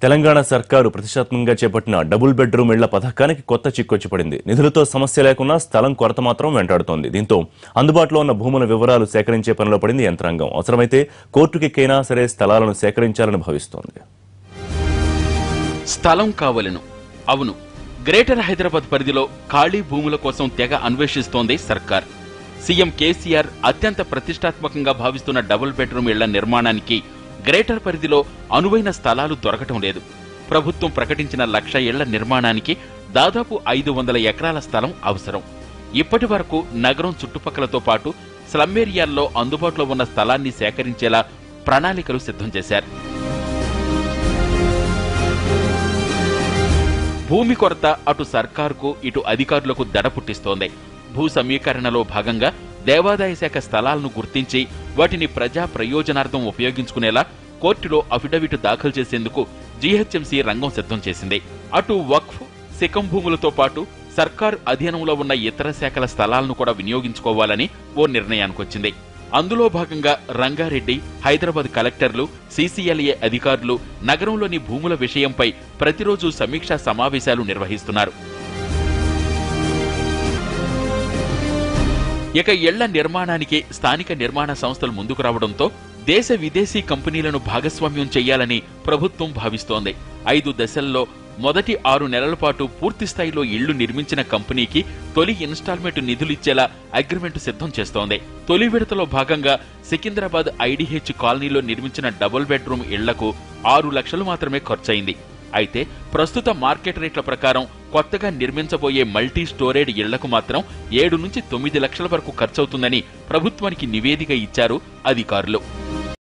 తెలంగాణ సర్కారు ప్రతిష్టాత్మకంగా చేపట్టిన డబుల్ బెడ్రూమ్ ఇళ్ల పథకానికి కొత్త చిక్కొచ్చి పడింది నిధులతో సమస్య లేకున్నా స్థలం కొరత మాత్రం వెంటాడుతోంది దీంతో అందుబాటులో ఉన్న భూముల వివరాలు సేకరించే పనిలో పడింది యంత్రాంగం అవసరమైతే కోర్టుకెక్కైనా సరే స్థలాలను సేకరించాలని భావిస్తోంది స్థలం కావలను అవును గ్రేటర్ హైదరాబాద్ పరిధిలో ఖాళీ భూముల కోసం తెగ అన్వేషిస్తోంది సర్కార్ సీఎం కేసీఆర్ అత్యంత ప్రతిష్టాత్మకంగా భావిస్తున్న డబుల్ బెడ్రూమ్ ఇళ్ల నిర్మాణానికి గ్రేటర్ పరిధిలో అనువైన స్థలాలు దొరకటం లేదు ప్రభుత్వం ప్రకటించిన లక్ష ఇళ్ల నిర్మాణానికి దాదాపు ఐదు వందల ఎకరాల స్థలం అవసరం ఇప్పటి వరకు నగరం చుట్టుపక్కలతో పాటు స్లమ్ ఏరియాల్లో అందుబాటులో ఉన్న స్థలాన్ని సేకరించేలా ప్రణాళికలు సిద్ధం చేశారు భూమి కొరత అటు సర్కారుకు ఇటు అధికారులకు దడ పుట్టిస్తోంది భూ సమీకరణలో భాగంగా దేవాదాయ శాఖ స్థలాలను గుర్తించి వాటిని ప్రజా ప్రయోజనార్థం ఉపయోగించుకునేలా కోర్టులో అఫిడవిట్ దాఖలు చేసేందుకు జీహెచ్ఎంసీ రంగం సిద్ధం చేసింది అటు వక్ఫ్ సికం భూములతో పాటు సర్కార్ అధీనంలో ఉన్న ఇతర శాఖల స్థలాలను కూడా వినియోగించుకోవాలని ఓ నిర్ణయానికొచ్చింది అందులో భాగంగా రంగారెడ్డి హైదరాబాద్ కలెక్టర్లు సీసీఎల్ఏ అధికారులు నగరంలోని భూముల విషయంపై ప్రతిరోజు సమీక్షా సమావేశాలు నిర్వహిస్తున్నారు ఇక ఇళ్ల నిర్మాణానికి స్థానిక నిర్మాణ సంస్థలు ముందుకు రావడంతో దేశ విదేశీ కంపెనీలను భాగస్వామ్యం చేయాలని ప్రభుత్వం భావిస్తోంది ఐదు దశల్లో మొదటి ఆరు నెలల పాటు పూర్తి స్థాయిలో ఇళ్లు నిర్మించిన కంపెనీకి తొలి ఇన్స్టాల్మెంట్ నిధులిచ్చేలా అగ్రిమెంట్ సిద్ధం చేస్తోంది తొలి విడతలో భాగంగా సికింద్రాబాద్ ఐడీహెచ్ కాలనీలో నిర్మించిన డబుల్ బెడ్రూమ్ ఇళ్లకు ఆరు లక్షలు మాత్రమే ఖర్చయింది అయితే ప్రస్తుత మార్కెట్ రేట్ల ప్రకారం కొత్తగా నిర్మించబోయే మల్టీ స్టోరేడ్ ఇళ్లకు మాత్రం ఏడు నుంచి తొమ్మిది లక్షల వరకు ఖర్చవుతుందని ప్రభుత్వానికి నివేదిక ఇచ్చారు అధికారులు